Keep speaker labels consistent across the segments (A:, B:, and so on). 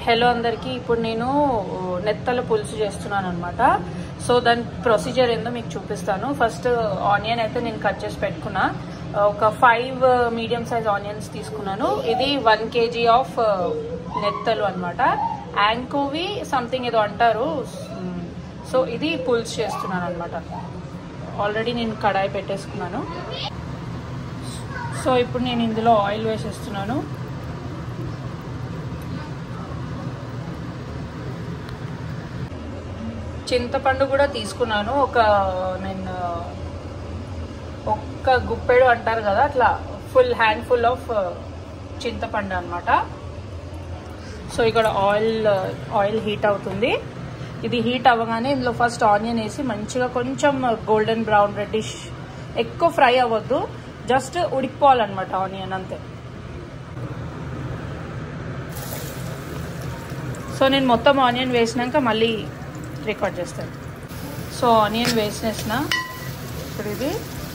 A: hello అందరికీ ఇప్పుడు నేను నెత్తల పులుసు చేస్తున్నాను అనమాట సో దాని ప్రొసీజర్ ఏందో మీకు చూపిస్తాను ఫస్ట్ ఆనియన్ అయితే నేను కట్ చేసి పెట్టుకున్నా ఒక ఫైవ్ మీడియం సైజ్ ఆనియన్స్ తీసుకున్నాను ఇది వన్ కేజీ ఆఫ్ నెత్తలు అనమాట యాంకోవి సంథింగ్ ఏదో అంటారు సో ఇది పులుసు చేస్తున్నాను అనమాట ఆల్రెడీ నేను కడాయి పెట్టేసుకున్నాను సో ఇప్పుడు నేను ఇందులో ఆయిల్ వేసేస్తున్నాను చింతపండు కూడా తీసుకున్నాను ఒక నేను ఒక్క గుప్పెడు అంటారు కదా అట్లా ఫుల్ హ్యాండ్ ఫుల్ ఆఫ్ చింతపండు అనమాట సో ఇక్కడ ఆయిల్ ఆయిల్ హీట్ అవుతుంది ఇది హీట్ అవ్వగానే ఇందులో ఫస్ట్ ఆనియన్ వేసి మంచిగా కొంచెం గోల్డెన్ బ్రౌన్ రెడ్డిష్ ఎక్కువ ఫ్రై అవ్వద్దు జస్ట్ ఉడికిపోవాలన్నమాట ఆనియన్ అంతే సో నేను మొత్తం ఆనియన్ వేసినాక మళ్ళీ రికార్డ్ చేస్తాను సో ఆనియన్ వేసేసిన ఇప్పుడు ఇది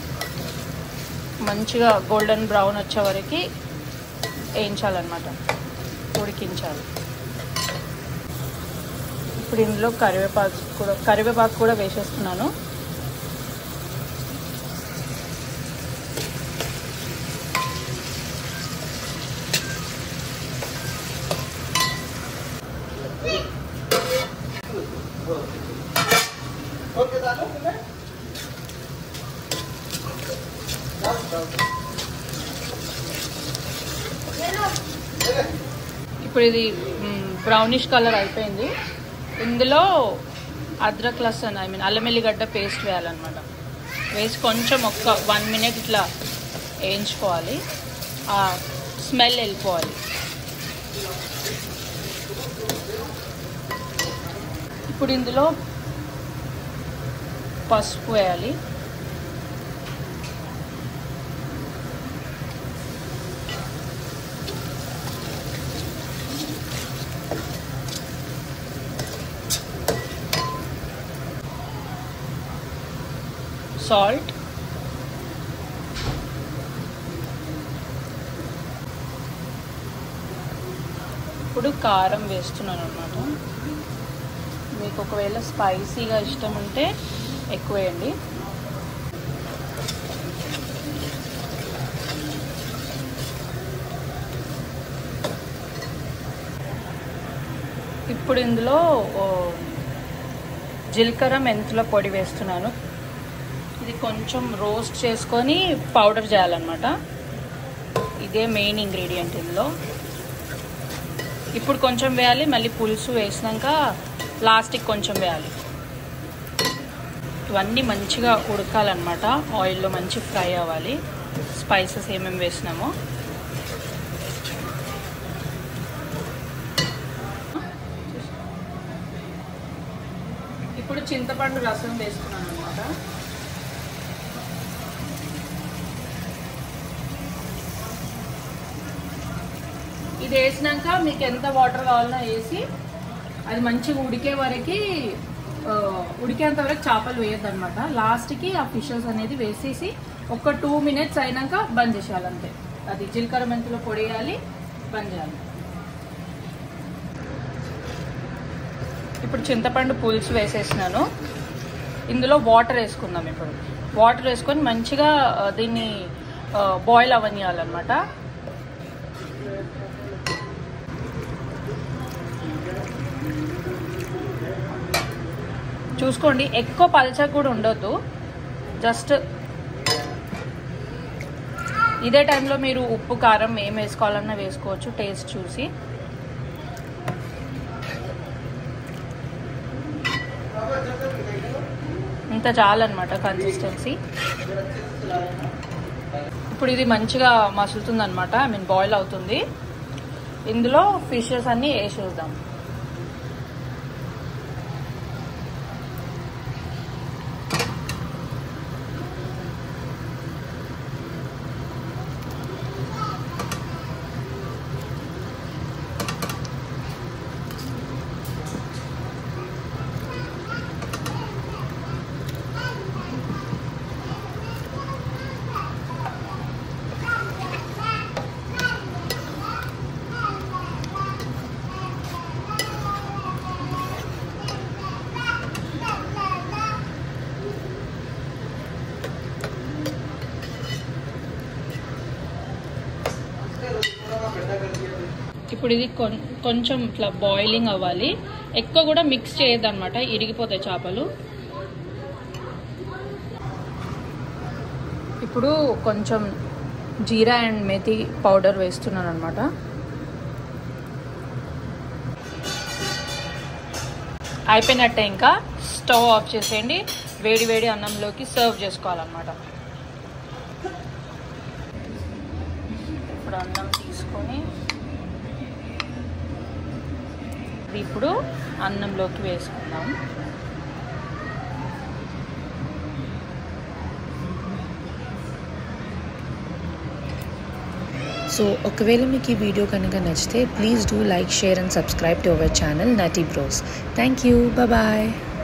A: మంచిగా గోల్డెన్ బ్రౌన్ వచ్చే వరకు వేయించాలన్నమాట ఉడికించాలి ఇప్పుడు ఇందులో కరివేపాకు కూడా కరివేపాకు కూడా వేసేస్తున్నాను ఇప్పుడు ఇది బ్రౌనిష్ కలర్ అయిపోయింది ఇందులో అద్రక్ లసన్ ఐ మీన్ అల్లం ఎల్లిగడ్డ పేస్ట్ వేయాలన్నమాట వేసి కొంచెం ఒక్క వన్ మినిట్ ఇట్లా వేయించుకోవాలి ఆ స్మెల్ వెళ్ళిపోవాలి ఇప్పుడు ఇందులో పసుపు వేయాలి సాల్ట్ ఇప్పుడు కారం వేస్తున్నాను అనమాట మీకు ఒకవేళ స్పైసీగా ఇష్టం ఉంటే ఎక్కువ వేయండి ఇప్పుడు ఇందులో జీలకర్ర మెంతుల పొడి వేస్తున్నాను ఇది కొంచెం రోస్ట్ చేసుకొని పౌడర్ చేయాలన్నమాట ఇదే మెయిన్ ఇంగ్రీడియంట్ ఇందులో ఇప్పుడు కొంచెం వేయాలి మళ్ళీ పులుసు వేసినాక లాస్ట్కి కొంచెం వేయాలి ఇవన్నీ మంచిగా ఉడకాలన్నమాట ఆయిల్లో మంచి ఫ్రై అవ్వాలి స్పైసెస్ ఏమేమి వేసినామో ఇప్పుడు చింతపండు రసం వేస్తున్నాను అనమాట ఇది వేసినాక మీకు ఎంత వాటర్ కావాలన్నా వేసి అది మంచిగా ఉడికే వరకు ఉడికేంత వరకు చేపలు వేయద్దు అనమాట లాస్ట్కి ఆ ఫిషెస్ అనేది వేసేసి ఒక టూ మినిట్స్ అయినాక బంద్ చేసేయాలి అంతే అది జీలకర్ర మెంతులో పొడియాలి బంద్ చేయాలి ఇప్పుడు చింతపండు పులుసు వేసేసినాను ఇందులో వాటర్ వేసుకుందాం ఇప్పుడు వాటర్ వేసుకొని మంచిగా దీన్ని బాయిల్ అవనియాలన్నమాట చూసుకోండి ఎక్కువ పలచగా కూడా ఉండొద్దు జస్ట్ ఇదే టైంలో మీరు ఉప్పు కారం ఏం వేసుకోవాలన్నా వేసుకోవచ్చు టేస్ట్ చూసి ఇంత చాలన్నమాట కన్సిస్టెన్సీ ఇప్పుడు ఇది మంచిగా మసులుతుంది అనమాట ఐ మీన్ బాయిల్ అవుతుంది ఇందులో ఫిషెస్ అన్నీ వేసేద్దాం ఇప్పుడు ఇది కొం- కొంచెం ఇట్లా బాయిలింగ్ అవ్వాలి ఎక్కువ కూడా మిక్స్ చేయొద్దు అనమాట ఇరిగిపోతాయి చేపలు ఇప్పుడు కొంచెం జీరా అండ్ మెథి పౌడర్ వేస్తున్నాను అనమాట అయిపోయినట్టే ఇంకా స్టవ్ ఆఫ్ చేసేయండి వేడి వేడి అన్నంలోకి సర్వ్ చేసుకోవాలన్నమాట ఇప్పుడు అన్నం తీసుకొని ఇది ఇప్పుడు అన్నంలోకి వేసుకుందాం
B: సో ఒకవేళ మీకు ఈ వీడియో కనుక నచ్చితే please do like share and subscribe to our channel నటీ బ్రోస్ థ్యాంక్ యూ బాయ్